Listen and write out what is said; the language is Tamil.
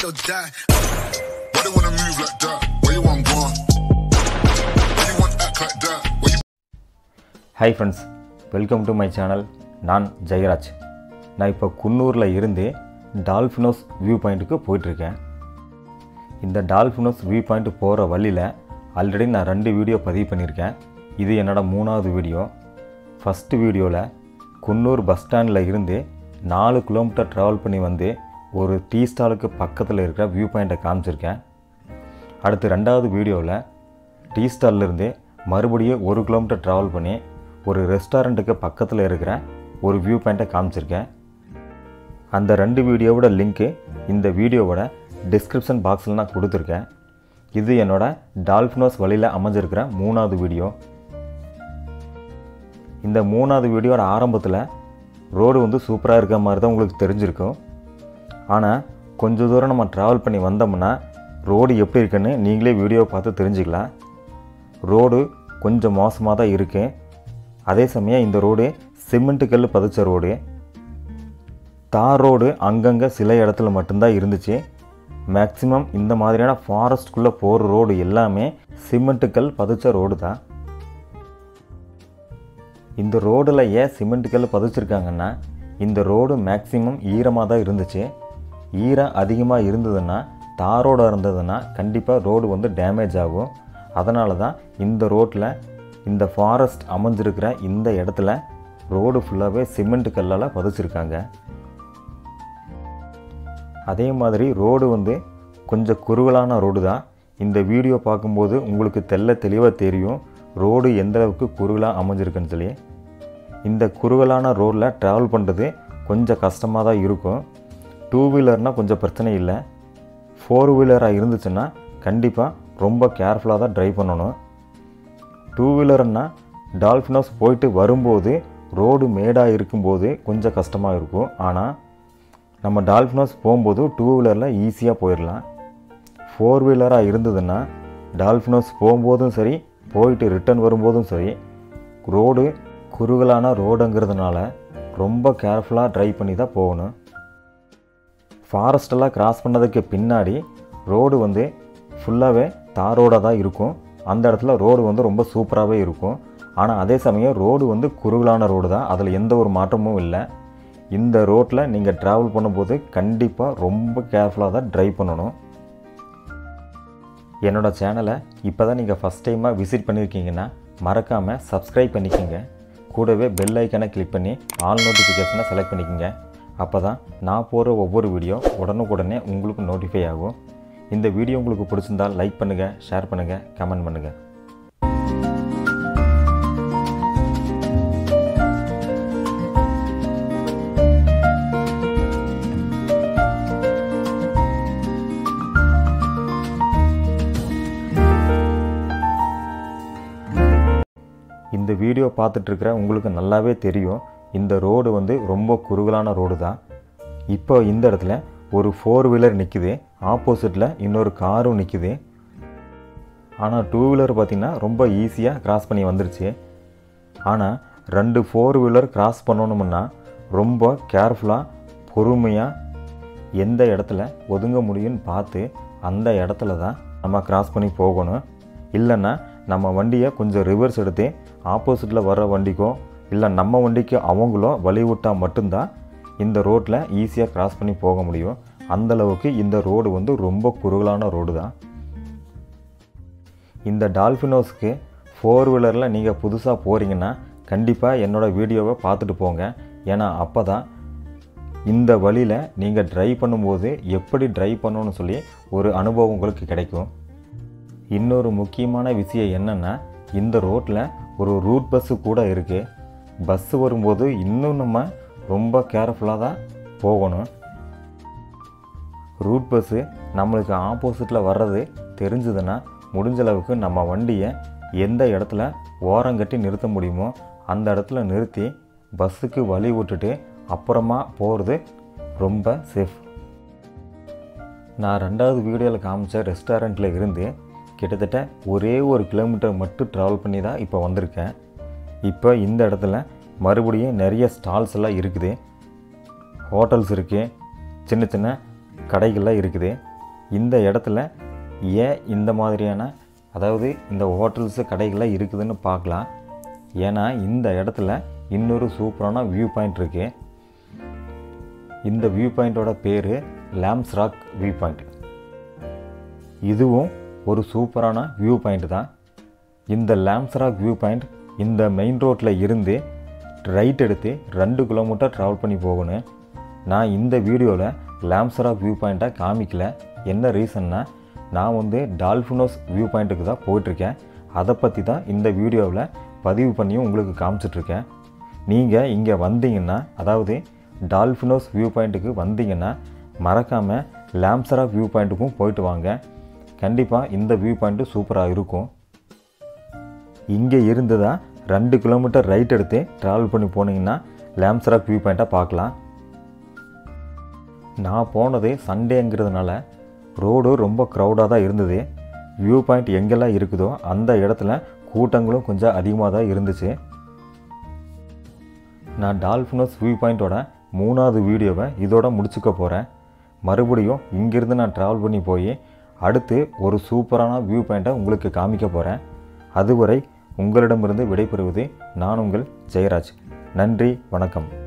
or die. Why they wanna move like that? Why you want gone? Why you want act like that? Why you hi friends welcome to my channel நான் ஜெயராஜ் நான் இப்போ குன்னூரில் இருந்து டால்ஃபினோஸ் வியூ பாயிண்ட்டுக்கு போயிட்டுருக்கேன் இந்த டால்ஃபினோஸ் வியூ பாயிண்ட் போகிற வழியில் ஆல்ரெடி நான் ரெண்டு வீடியோ பதிவு பண்ணியிருக்கேன் இது என்னோட மூணாவது வீடியோ ஃபஸ்ட்டு வீடியோவில் குன்னூர் பஸ் ஸ்டாண்டில் இருந்து நாலு கிலோமீட்டர் ட்ராவல் பண்ணி வந்து ஒரு டீ ஸ்டாலுக்கு பக்கத்தில் இருக்கிற வியூ பாயிண்ட்டை காமிச்சிருக்கேன் அடுத்து ரெண்டாவது வீடியோவில் டீ ஸ்டால்லேருந்து மறுபடியும் ஒரு கிலோமீட்டர் ட்ராவல் பண்ணி ஒரு ரெஸ்டாரண்ட்டுக்கு பக்கத்தில் இருக்கிற ஒரு வியூ பாயிண்ட்டை காமிச்சிருக்கேன் அந்த ரெண்டு வீடியோவோட லிங்க்கு இந்த வீடியோவோட டிஸ்கிரிப்ஷன் பாக்ஸில் நான் கொடுத்துருக்கேன் இது என்னோட டால்ஃபினோஸ் வழியில் அமைஞ்சிருக்கிற மூணாவது வீடியோ இந்த மூணாவது வீடியோட ஆரம்பத்தில் ரோடு வந்து சூப்பராக இருக்க மாதிரி தான் உங்களுக்கு தெரிஞ்சிருக்கும் ஆனால் கொஞ்ச தூரம் நம்ம ட்ராவல் பண்ணி வந்தோம்னா ரோடு எப்படி இருக்குன்னு நீங்களே வீடியோ பார்த்து தெரிஞ்சுக்கலாம் ரோடு கொஞ்சம் மோசமாக தான் இருக்கு அதே சமயம் இந்த ரோடு சிமெண்ட் கல் பதிச்ச ரோடு தார் ரோடு அங்கங்கே சில இடத்துல மட்டும்தான் இருந்துச்சு மேக்ஸிமம் இந்த மாதிரியான ஃபாரஸ்ட்குள்ளே போகிற ரோடு எல்லாமே சிமெண்ட் கல் பதிச்ச ரோடு தான் இந்த ரோடில் ஏன் சிமெண்ட் கல் பதிச்சிருக்காங்கன்னா இந்த ரோடு மேக்ஸிமம் ஈரமாக தான் இருந்துச்சு ஈரம் அதிகமாக இருந்ததுன்னா தாரோடு இருந்ததுன்னா கண்டிப்பாக ரோடு வந்து டேமேஜ் ஆகும் அதனால தான் இந்த ரோட்டில் இந்த ஃபாரஸ்ட் அமைஞ்சிருக்கிற இந்த இடத்துல ரோடு ஃபுல்லாகவே சிமெண்ட் கல்லால் பதிச்சிருக்காங்க அதே மாதிரி ரோடு வந்து கொஞ்சம் குறுகலான ரோடு தான் இந்த வீடியோ பார்க்கும்போது உங்களுக்கு தெல்ல தெளிவாக தெரியும் ரோடு எந்த அளவுக்கு குறுகலாக அமைஞ்சிருக்குன்னு சொல்லி இந்த குறுகலான ரோடில் ட்ராவல் பண்ணுறது கொஞ்சம் கஷ்டமாக தான் இருக்கும் டூ வீலர்னால் கொஞ்சம் பிரச்சனை இல்லை ஃபோர் வீலராக இருந்துச்சுன்னா கண்டிப்பாக ரொம்ப கேர்ஃபுல்லாக தான் ட்ரைவ் பண்ணணும் டூ வீலர்னா டால்ஃபினோஸ் போயிட்டு வரும்போது ரோடு மேடாக இருக்கும்போது கொஞ்சம் கஷ்டமாக இருக்கும் ஆனால் நம்ம டால்ஃபினோஸ் போகும்போது டூ வீலரில் ஈஸியாக போயிடலாம் ஃபோர் வீலராக இருந்ததுன்னா டால்ஃபினோஸ் போகும்போதும் சரி போயிட்டு ரிட்டர்ன் வரும்போதும் சரி ரோடு குறுகலான ரோடுங்கிறதுனால ரொம்ப கேர்ஃபுல்லாக ட்ரைவ் பண்ணி தான் போகணும் ஃபாரஸ்டெல்லாம் கிராஸ் பண்ணதுக்கு பின்னாடி ரோடு வந்து ஃபுல்லாகவே தாரோடாக தான் இருக்கும் அந்த இடத்துல ரோடு வந்து ரொம்ப சூப்பராகவே இருக்கும் ஆனால் அதே சமயம் ரோடு வந்து குறுகலான ரோடு தான் அதில் எந்த ஒரு மாற்றமும் இல்லை இந்த ரோட்டில் நீங்கள் ட்ராவல் பண்ணும்போது கண்டிப்பாக ரொம்ப கேர்ஃபுல்லாக தான் ட்ரைவ் பண்ணணும் என்னோட சேனலை இப்போ தான் நீங்கள் ஃபஸ்ட் டைமாக விசிட் பண்ணியிருக்கீங்கன்னா மறக்காமல் சப்ஸ்கிரைப் பண்ணிக்கோங்க கூடவே பெல் ஐக்கனை கிளிக் பண்ணி ஆல் நோட்டிஃபிகேஷனை செலக்ட் பண்ணிக்கோங்க அப்போ தான் நான் போகிற ஒவ்வொரு வீடியோ உடனுக்குடனே உங்களுக்கு நோட்டிஃபை ஆகும் இந்த வீடியோ உங்களுக்கு பிடிச்சிருந்தால் லைக் பண்ணுங்கள் ஷேர் பண்ணுங்கள் கமெண்ட் பண்ணுங்கள் இந்த வீடியோ பார்த்துட்ருக்கிற உங்களுக்கு நல்லாவே தெரியும் இந்த ரோடு வந்து ரொம்ப குறுகலான ரோடு தான் இப்போ இந்த இடத்துல ஒரு ஃபோர் வீலர் நிற்குது ஆப்போசிட்டில் இன்னொரு காரும் நிற்குது ஆனால் டூ வீலர் பார்த்திங்கன்னா ரொம்ப ஈஸியாக கிராஸ் பண்ணி வந்துருச்சு ஆனால் ரெண்டு ஃபோர் வீலர் கிராஸ் பண்ணணும்னா ரொம்ப கேர்ஃபுல்லாக பொறுமையாக எந்த இடத்துல ஒதுங்க முடியும்னு பார்த்து அந்த இடத்துல தான் நம்ம கிராஸ் பண்ணி போகணும் இல்லைன்னா நம்ம வண்டியை கொஞ்சம் ரிவர்ஸ் எடுத்து ஆப்போசிட்டில் வர்ற வண்டிக்கோ இல்லை நம்ம வண்டிக்கு அவங்களோ வழி விட்டால் மட்டும்தான் இந்த ரோட்டில் ஈஸியாக கிராஸ் பண்ணி போக முடியும் அந்தளவுக்கு இந்த ரோடு வந்து ரொம்ப குறுகலான ரோடு தான் இந்த டால்ஃபினோஸ்க்கு ஃபோர் வீலரில் நீங்கள் புதுசாக போகிறீங்கன்னா கண்டிப்பாக என்னோடய வீடியோவை பார்த்துட்டு போங்க ஏன்னா அப்போ தான் இந்த வழியில் நீங்கள் ட்ரைவ் பண்ணும்போது எப்படி ட்ரைவ் பண்ணணும்னு சொல்லி ஒரு அனுபவம் உங்களுக்கு கிடைக்கும் இன்னொரு முக்கியமான விஷயம் என்னென்னா இந்த ரோட்டில் ஒரு ரூட் பஸ்ஸு கூட இருக்குது பஸ்ஸு வரும்போது இன்னும் நம்ம ரொம்ப கேர்ஃபுல்லாக தான் போகணும் ரூட் பஸ்ஸு நம்மளுக்கு ஆப்போசிட்டில் வர்றது தெரிஞ்சதுன்னா முடிஞ்ச அளவுக்கு நம்ம வண்டியை எந்த இடத்துல ஓரங்கட்டி நிறுத்த முடியுமோ அந்த இடத்துல நிறுத்தி பஸ்ஸுக்கு வழி விட்டுட்டு அப்புறமா போகிறது ரொம்ப சேஃப் நான் ரெண்டாவது வீடியோவில் காமிச்ச ரெஸ்டாரண்ட்டில் இருந்து கிட்டத்தட்ட ஒரே ஒரு கிலோமீட்டர் மட்டும் ட்ராவல் பண்ணி தான் இப்போ வந்திருக்கேன் இப்போ இந்த இடத்துல மறுபடியும் நிறைய ஸ்டால்ஸ் எல்லாம் இருக்குது ஹோட்டல்ஸ் இருக்குது சின்ன சின்ன கடைகள்லாம் இருக்குது இந்த இடத்துல ஏன் இந்த மாதிரியான அதாவது இந்த ஹோட்டல்ஸு கடைகள்லாம் இருக்குதுன்னு பார்க்கலாம் ஏன்னா இந்த இடத்துல இன்னொரு சூப்பரான வியூ பாயிண்ட் இருக்குது இந்த வியூ பாயிண்ட்டோட பேர் லேம்ஸ் ராக் வியூ பாயிண்ட் இதுவும் ஒரு சூப்பரான வியூ பாயிண்ட் தான் இந்த லேம்ஸ் ராக் வியூ பாயிண்ட் இந்த மெயின் ரோட்டில் இருந்து ரைட் எடுத்து ரெண்டு கிலோமீட்டர் ட்ராவல் பண்ணி போகணும் நான் இந்த வீடியோவில் லேம்ஸ் ராக் வியூ பாயிண்ட்டை காமிக்கல என்ன ரீசன்னா நான் வந்து டால்ஃபினோஸ் வியூ பாயிண்ட்டுக்கு தான் போயிட்டுருக்கேன் அதை பற்றி தான் இந்த வீடியோவில் பதிவு பண்ணியும் உங்களுக்கு காமிச்சிட்ருக்கேன் நீங்கள் இங்கே வந்தீங்கன்னா அதாவது டால்ஃபினோஸ் வியூ பாயிண்ட்டுக்கு வந்தீங்கன்னா மறக்காமல் லேம்சரா வியூ பாயிண்ட்டுக்கும் போயிட்டு வாங்க கண்டிப்பாக இந்த வியூ பாயிண்ட்டு சூப்பராக இருக்கும் இங்கே இருந்து தான் ரெண்டு கிலோமீட்டர் ரைட் எடுத்து ட்ராவல் பண்ணி போனீங்கன்னா லேம்சராக் வியூ பாயிண்ட்டை பார்க்கலாம் நான் போனது சண்டேங்கிறதுனால ரோடு ரொம்ப க்ரௌடாக தான் இருந்தது வியூ பாயிண்ட் எங்கெல்லாம் இருக்குதோ அந்த இடத்துல கூட்டங்களும் கொஞ்சம் அதிகமாக தான் இருந்துச்சு நான் டால்ஃபினோஸ் வியூ பாயிண்ட்டோட மூணாவது வீடியோவை இதோட முடிச்சுக்க போகிறேன் மறுபடியும் இங்கேருந்து நான் ட்ராவல் பண்ணி போய் அடுத்து ஒரு சூப்பரான வியூ பாயிண்ட்டை உங்களுக்கு காமிக்க போகிறேன் அதுவரை உங்களிடமிருந்து விடைபெறுவது நான் உங்கள் ஜெயராஜ் நன்றி வணக்கம்